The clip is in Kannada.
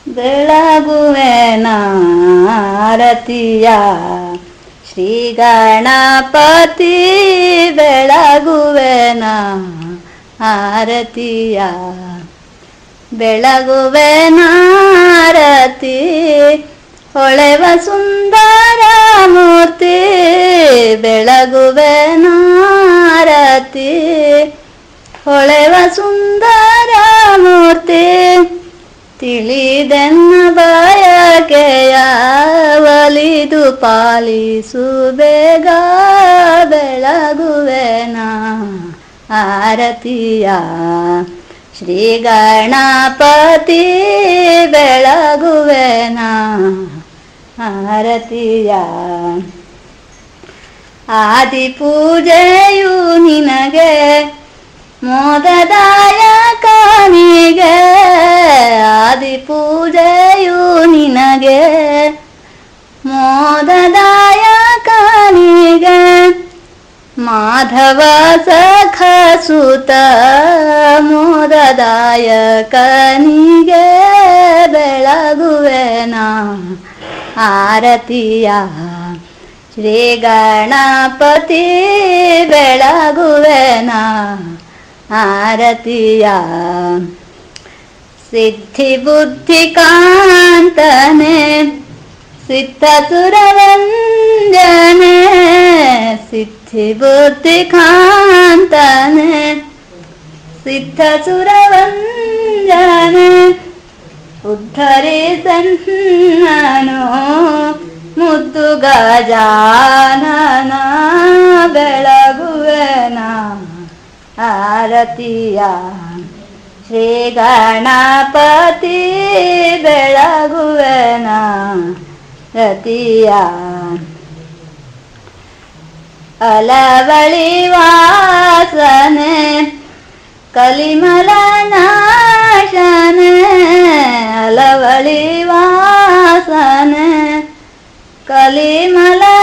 ಬೆಳಗುವೆನ ಆರತಿಯ ಶ್ರೀ ಗಣಪತಿ ಬೆಳಗುವೆನ ಆರತಿಯ ಬೆಳಗುವೆನಾರತಿ ಹೊಳೆವ ಸುಂದರ ಮೂರ್ತಿ ಬೆಳಗುವೆನಾರತಿ ಹೊಳೆವ ಸುಂದರ ಮೂರ್ತಿ ತಿಳಿದೆನ್ನ ಬಯಕೆಯ ಒಲಿದು ಪಾಲಿಸು ಬೇಗ ಬೆಳಗುವೆನ ಆರತಿಯ ಶ್ರೀ ಗಣಪತಿ ಬೆಳಗುವೆನ ಆರತಿಯ ಆದಿ ಪೂಜೆಯು ನಿನಗೆ ಮೋದದಾಯಕನಿಗೆ ಆದಿ ಪೂಜೆಯು ನಿನಗೆ ಮೋದದಾಯಕನಿಗೆ ಮಾಧವ ಸಖ ಸುತ ಮೋದದಾಯಕನಿಗೆ ಬೆಳಗುವೆನ ಆರತಿಯ ಶ್ರೀ ಗಣಪತಿ ಬೆಳಗುವೆನ ಆರತಿಯ ಸಿದ್ಧಿ ಬುದ್ಧಿ ಕಾಂತನೆ ಸಿದ್ಧ ಸುರವಂಜನೆ ಸಿದ್ಧಿ ಬುದ್ಧಿ ಕಾಂತನೆ ಸಿದ್ಧ ಸುರವಂಜನೆ ಉದ್ಧರಿಸನ್ನನು ಮುದ್ದು ಗಜಾನನ ಬೆಳಗುವೆನ ಆರತಿಯ ಶ್ರೀ ಗಣಪತಿ ಬೆಳಗುವೆನ ರತಿಯ ಅಲವಳಿ ವಾಸನೆ ಕಲಿಮಲ ನಾಶನೆ ಅಲವಳಿ ವಾಸನೆ ಕಲಿಮಲ